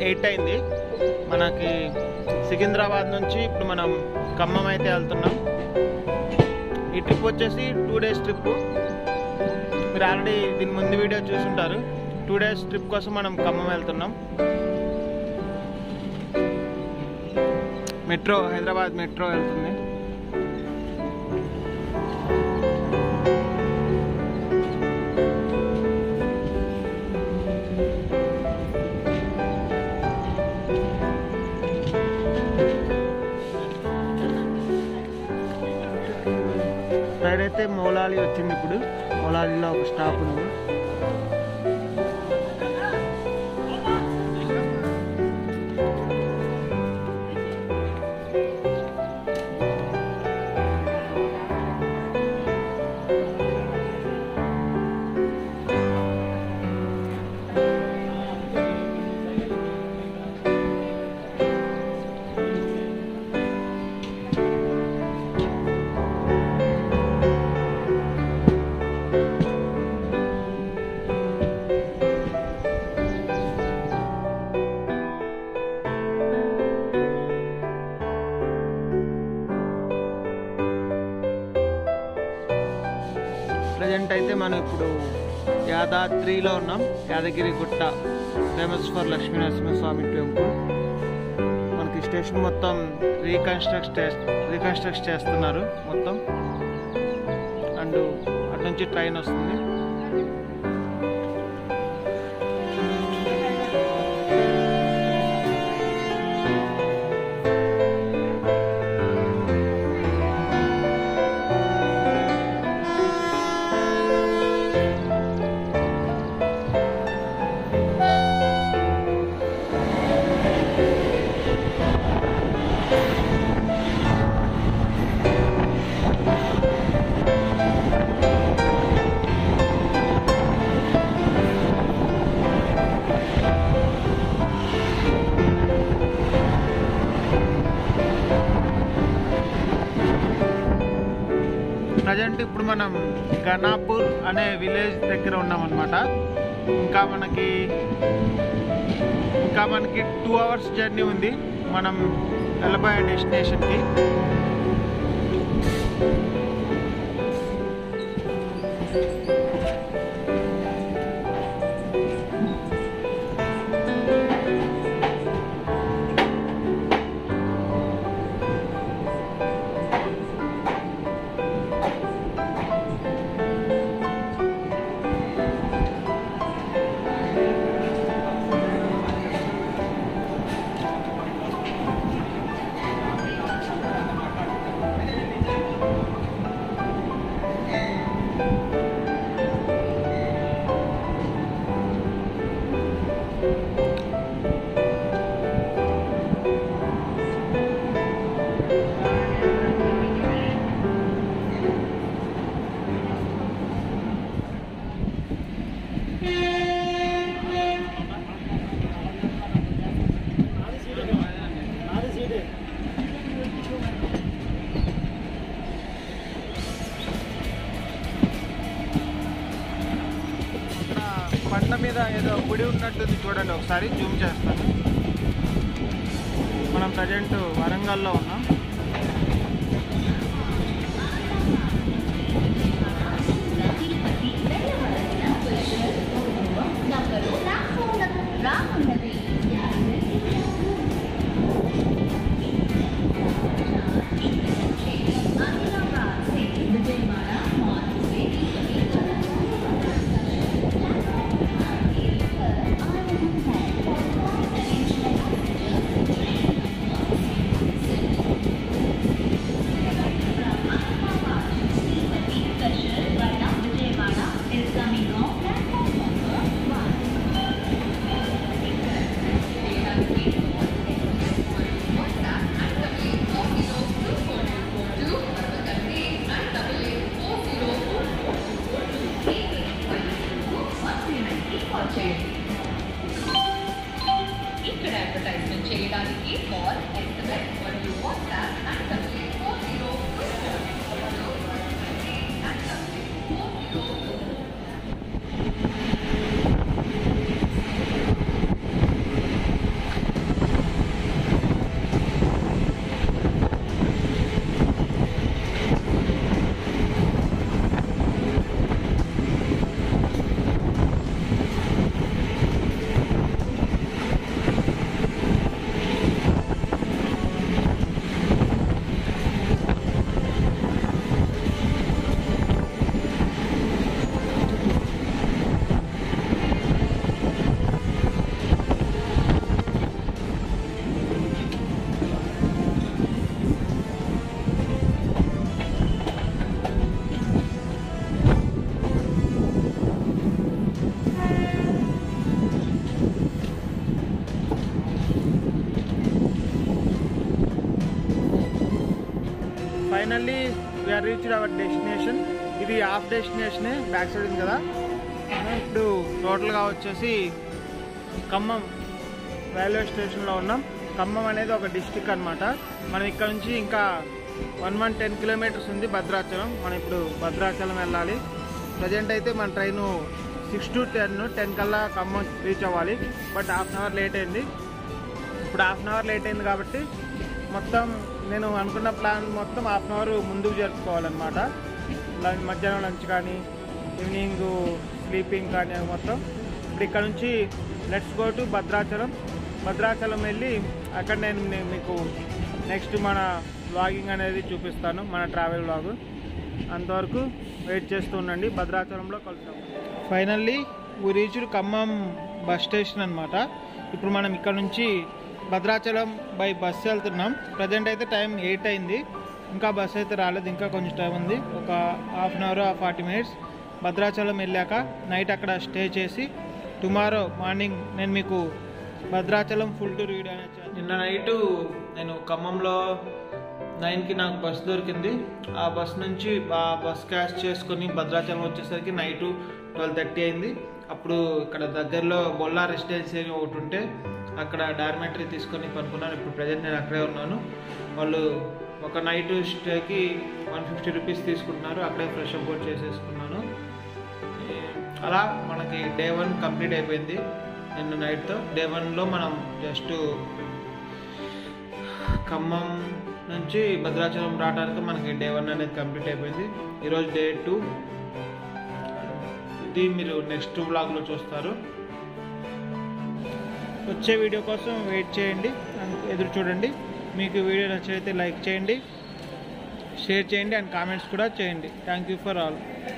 Eight అయింది మనకి సికింద్రాబాద్ నుంచి ఇప్పుడు మనం ఖమ్మం అయితే వెళ్తున్నాం ఈ ట్రిప్ వచ్చేసి టూ డేస్ ట్రిప్ మీరు ఆల్రెడీ దీని ముందు వీడియో చూసుంటారు టూ డేస్ ట్రిప్ కోసం మనం ఖమ్మం వెళ్తున్నాం మెట్రో హైదరాబాద్ మెట్రో వెళ్తుంది రైడ్ అయితే మౌలాలి వచ్చింది ఇప్పుడు మౌలాలిలో ఒక స్టాప్ ఉంది ప్రజెంట్ అయితే మనం ఇప్పుడు యాదాద్రిలో ఉన్నాం Yadagirigutta famous for Lakshmi Narasimhaswamy temple మనకి స్టేషన్ మొత్తం రీకన్స్ట్రక్ట్ రీకన్స్ట్రక్ట్ చేస్తున్నారు మొత్తం అండ్ అటు నుంచి ట్రైన్ వస్తుంది ప్రజెంట్ ఇప్పుడు మనం గనాపూర్ అనే విలేజ్ దగ్గర ఉన్నాం అనమాట ఇంకా మనకి ఇంకా మనకి టూ అవర్స్ జర్నీ ఉంది మనం వెళ్ళబోయే డెస్టినేషన్కి ఇక్కడ పంట మీద ఏదో గుడి ఉన్నట్టుంది చూడండి ఒకసారి జూమ్ చేస్తాను మనం ప్రజెంట్ వరంగల్లో ఉన్నాం finally we reached our destination ఇది హాఫ్ డెస్టినేషనే బ్యాక్ సైడ్ ఉంది కదా మనం ఇప్పుడు టోటల్గా వచ్చేసి ఖమ్మం రైల్వే స్టేషన్లో ఉన్నాం ఖమ్మం అనేది ఒక డిస్టిక్ అన్నమాట మనం ఇక్కడ నుంచి ఇంకా వన్ వన్ టెన్ కిలోమీటర్స్ ఉంది భద్రాచలం మనం ఇప్పుడు భద్రాచలం వెళ్ళాలి ప్రజెంట్ అయితే మన train six to ten ten కల్లా ఖమ్మం రీచ్ అవ్వాలి but half an hour late అయింది ఇప్పుడు హాఫ్ అన్ అవర్ లేట్ అయింది కాబట్టి మొత్తం నేను అనుకున్న ప్లాన్ మొత్తం హాఫ్ అన్ అవర్ ముందుకు జరుపుకోవాలన్నమాట లంచ్ మధ్యాహ్నం లంచ్ కానీ ఈవినింగ్ స్లీపింగ్ కానీ అవి మొత్తం ఇప్పుడు ఇక్కడ నుంచి let's go to Bhadrachalam Bhadrachalam వెళ్ళి అక్కడ నేను నే- మీకు నెక్స్ట్ మన వ్లాగింగ్ అనేది చూపిస్తాను మన ట్రావెల్ వ్లాగ్ అంతవరకు వెయిట్ చేస్తూ ఉండండి భద్రాచలంలో కలుద్దాం ఫైనల్లీ ఊ రీచ్డ్ ఖమ్మం బస్ స్టేషన్ అనమాట ఇప్పుడు మనం ఇక్కడ నుంచి భద్రాచలం బై బస్సు వెళ్తున్నాం ప్రజెంట్ అయితే టైం ఎయిట్ అయింది ఇంకా బస్ అయితే రాలేదు ఇంకా కొంచెం టైం ఉంది ఒక half an hour forty minutes Bhadrachalam వెళ్ళాక నైట్ అక్కడ స్టే చేసి టుమారో మార్నింగ్ నేను మీకు భద్రాచలం ఫుల్ టూర్ వీడియో అనేది చేస్తాను. నిన్న నైటు నేను ఖమ్మంలో నైన్కి నాకు బస్ దొరికింది ఆ బస్ నుంచి ఆ బస్ క్యాష్ చేసుకొని భద్రాచలం వచ్చేసరికి నైటు ట్వెల్వ్ థర్టీ అయింది అప్పుడు ఇక్కడ దగ్గరలో బొల్లా రెసిడెన్సీ అని ఒకటి ఉంటే అక్కడ డార్మెటరీ తీసుకొని పనుకున్నాను ఇప్పుడు ప్రజెంట్ నేను అక్కడే ఉన్నాను వాళ్ళు ఒక నైట్ స్టేకి వన్ ఫిఫ్టీ రూపీస్ తీసుకుంటున్నారు అక్కడే ఫ్రెష్ అప్ కూడా చేసేసుకున్నాను ఏ, అలా మనకి డే వన్ కంప్లీట్ అయిపోయింది నిన్న నైట్తో డే వన్లో మనం జస్ట్ ఖమ్మం నుంచి భద్రాచలం రావడానికి మనకి డే వన్ అనేది కంప్లీట్ అయిపోయింది ఈరోజు డే టూ ఇది మీరు నెక్స్ట్ బ్లాగ్లో చూస్తారు వచ్చే వీడియో కోసం వెయిట్ చేయండి అండ్ ఎదురు చూడండి మీకు ఈ వీడియో నచ్చినైతే లైక్ చేయండి షేర్ చేయండి అండ్ కామెంట్స్ కూడా చేయండి థ్యాంక్ యూ ఫర్ ఆల్